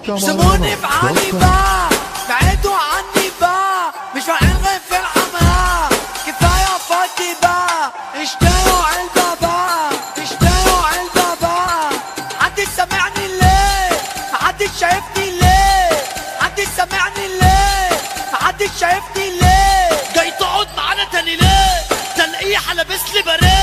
سموني بعلي بقى بعيدوا عني بقى مش فاعل غير في الحمام كفاية فاضي بقى اشتروا علبة بقى اشتروا علبة بقى محدش سامعني ليه محدش شايفني ليه محدش سامعني ليه محدش شايفني ليه جاي تقعد معانا تاني ليه تلاقيه لابس لي بريه